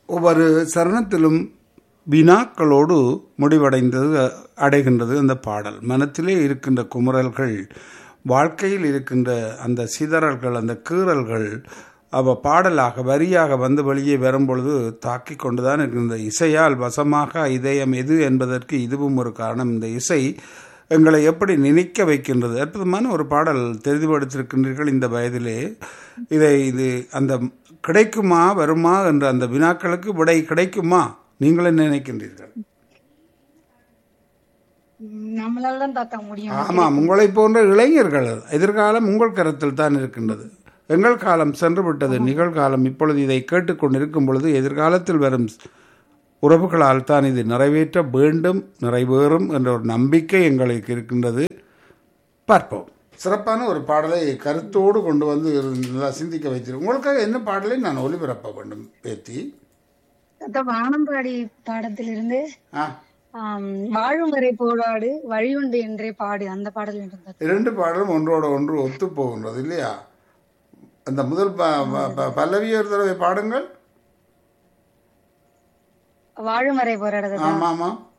ஒவ்வொரு சரணத்திலும் வினாக்களோடு முடிவடைந்தது அடைகின்றது அந்த பாடல் மனத்திலே இருக்கின்ற குமுறல்கள் வாழ்க்கையில் இருக்கின்ற அந்த சிதறல்கள் அந்த கீறல்கள் அவ பாடலாக வரியாக வந்து வெளியே வரும்பொழுது தாக்கி கொண்டுதான் இருக்கின்ற இசையால் வசமாக இதயம் எது என்பதற்கு இதுவும் ஒரு காரணம் இந்த இசை எங்களை எப்படி நினைக்க வைக்கின்றது அற்புதமான ஒரு பாடல் தெரிந்துபடுத்திருக்கின்றீர்கள் இந்த வயதிலே இதை இது அந்த கிடைக்குமா வருமா என்ற அந்த வினாக்களுக்கு விடை கிடைக்குமா நீங்கள் என்ன நினைக்கின்றீர்கள் ம், நம்மளால தான் தாத்தா முடியும் ஆமாம் உங்களை போன்ற இளைஞர்கள் எதிர்காலம் உங்கள் கருத்தில் தான் இருக்கின்றது எங்கள் காலம் சென்று விட்டது நிகழ்காலம் இப்பொழுது இதை கேட்டுக்கொண்டிருக்கும் பொழுது எதிர்காலத்தில் வரும் உறவுகளால் தான் இது நிறைவேற்ற வேண்டும் நிறைவேறும் என்ற ஒரு நம்பிக்கை எங்களுக்கு இருக்கின்றது பார்ப்போம் சிறப்பான ஒரு பாடலை கருத்தோடு கொண்டு வந்து நல்லா சிந்திக்க வைத்திருக்கோம் உங்களுக்காக என்ன பாடலை நான் ஒளிபரப்ப வேண்டும் பேத்தி தாத்தா வானம்பாடி பாடத்திலிருந்து ஆ ஆம், வாழும் வரை போராடு வழியுண்டு என்றே பாடு அந்த பாடல் வேண்டும் தாத்தா இரண்டு பாடலும் ஒன்றோட ஒன்று ஒத்து போகின்றது இல்லையா அந்த முதல் ப- ப- ப- பல்லவியை ஒரு தடவை பாடுங்கள் வாழும் வரை போராடு தாத்தா ஆமா ஆமா